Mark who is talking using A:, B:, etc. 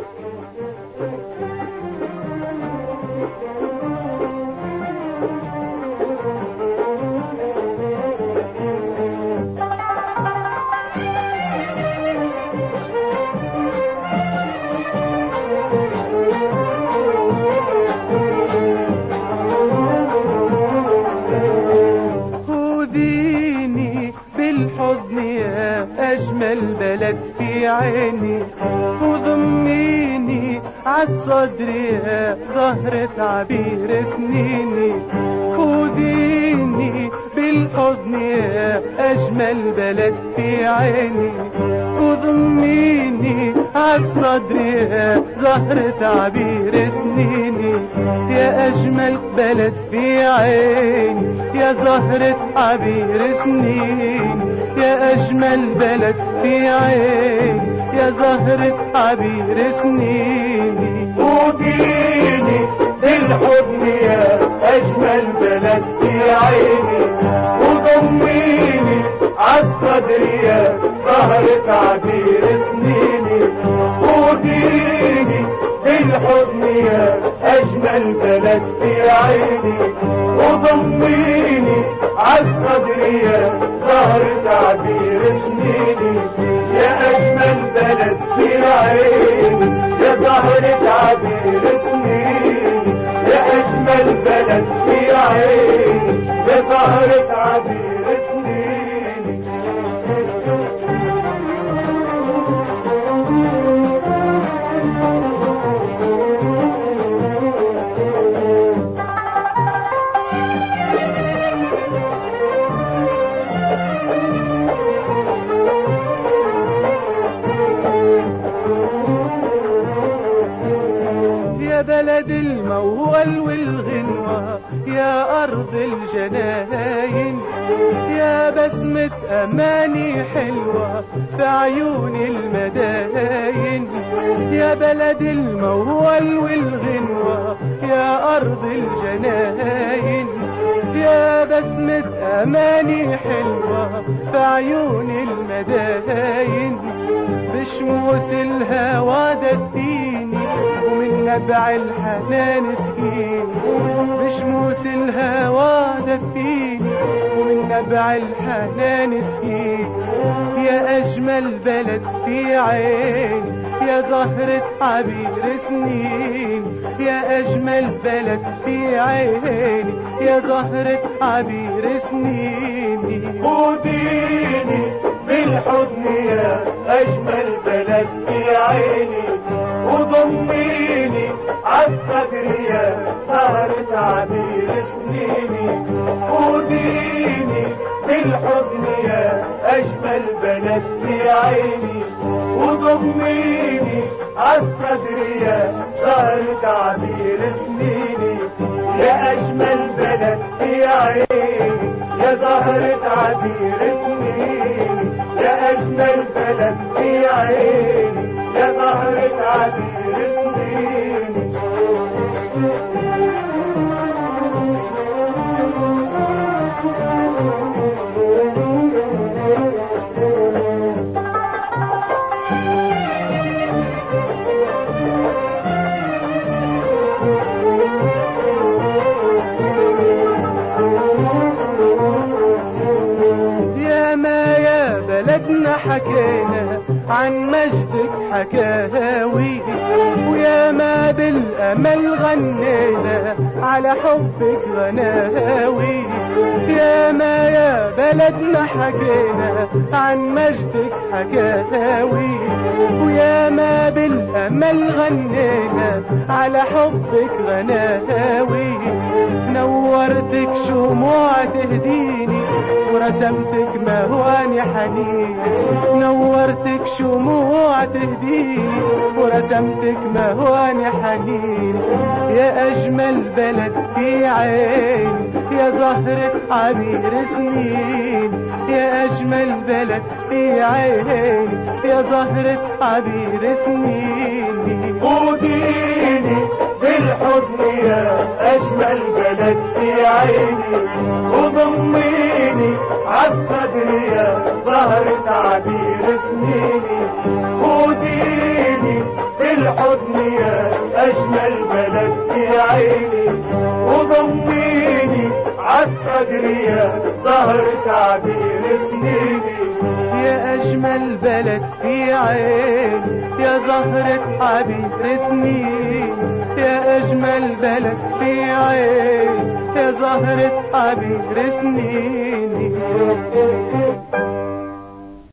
A: خذيني بالحضن يا أجمل بلد في عيني وضميني عالصدر يا زهرة عبير سنيني خذيني بالحضن يا أجمل بلد في عيني وضميني عالصدر يا زهرة عبير سنيني يا أجمل بلد في عيني يا زهرة عبير سنيني يا أجمل بلد في عيني يا زهرة عبير سنيني
B: وديني بالحضن يا أجمل بلد في عيني وضميني عالصدر يا زهرة عبير سنيني وديني بالحضن يا أجمل بلد في عيني وضميني عالصدر يا زهرة عبير سنيني يا أجمل بلد في عيني يا زهرة عبير سنيني يا أجمل بلد في عيني يا زهرة عبير سنيني
A: يا بلد الموال والغنوة يا أرض الجناين يا بسمة أماني حلوة في عيون المداين يا بلد الموال والغنوة يا أرض الجناين يا بسمة أماني حلوة في عيون المداين بشموس الهوى دفيني ومن نبع الحنان سقيني بشموس الهوى دفيني ومن نبع الحنان سقيني يا أجمل بلد في عيني يا زهرة عبير سنين يا أجمل بلد في عيني يا زهرة عبير سنين
B: وديني بالحضن يا أجمل بلد في عيني وضميني عالصدر يا سهرة عبير سنيني وديني بالحضن يا أجمل بلد في عيني وضميني عالصدر يا سهرة عبير سنيني يا أجمل بلد في عيني يا زهرة عبير سنيني يا أجمل بلد في عيني يا زهرة عبير سنيني
A: يا ما يا بلدنا حكينا عن مجدك حكاوي ويا ما بالأمل غنينا على حبك غناوي يا ما يا بلدنا حكينا عن مجدك حكاوي ويا ما بالأمل غنينا على حبك غناوي نورتك شموع تهديني ورسمتك مهواني حنين نورتك شموع تهديني ورسمتك مهواني حنين يا أجمل بلد في عين يا زهرة عبير سنين يا أجمل بلد في عين يا زهرة عبير سنين
B: وديني بالحضن يا أجمل بلد في عيني وضميني عالصدر يا زهرة عبير سنيني وديني بالحضن بالحضن يا أجمل بلد في عيني وضميني عالصدر يا زهر تعبير سنيني
A: يا أجمل بلد في عين يا زهرة حبيب سنين يا أجمل بلد في عين يا زهرة حبيب سنين